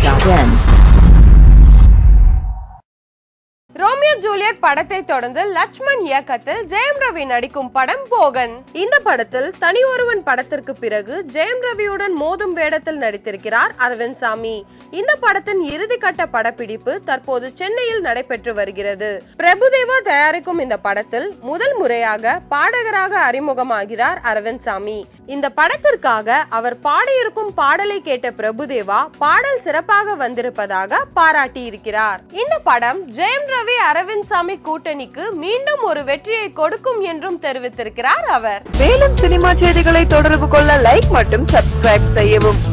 Filmstory.in. Romeo Juliet படத்தை தொடர்ந்து லட்சுமண் இயக்கத்தில் ஜெயம் ரவி நடிக்கும் படம் போகன் இந்த படத்தில் தனி ஒருவன் படத்திற்கு பிறகு ஜெயம் ரவியுடன் மோதும் வேடத்தில் நடித்திருக்கிறார் அரவிந்த் சாமி இந்த படத்தின் இறுதிக்கட்ட படப்பிடிப்பு தற்போது சென்னையில் நடைபெற்று வருகிறது பிரபுதேவா தயாரிக்கும் இந்த படத்தில் முதல் முறையாக பாடகராக அறிமுகமாகிறார் அரவிந்த் சாமி இந்த படத்திற்காக அவர் பாடியிருக்கும் பாடலை கேட்ட பிரபுதேவா பாடல் சிறப்பாக வந்திருப்பதாக பாராட்டியிருக்கிறார் இந்த படம் ஜெயம் ரவி அரவிந்த் சாமி கூட்டணிக்கு மீண்டும் ஒரு வெற்றியை கொடுக்கும் என்றும் தெரிவித்திருக்கிறார் அவர் மேலும் சினிமா செய்திகளை தொடர்பு கொள்ள லைக் மற்றும் சப்ஸ்கிரைப் செய்யவும்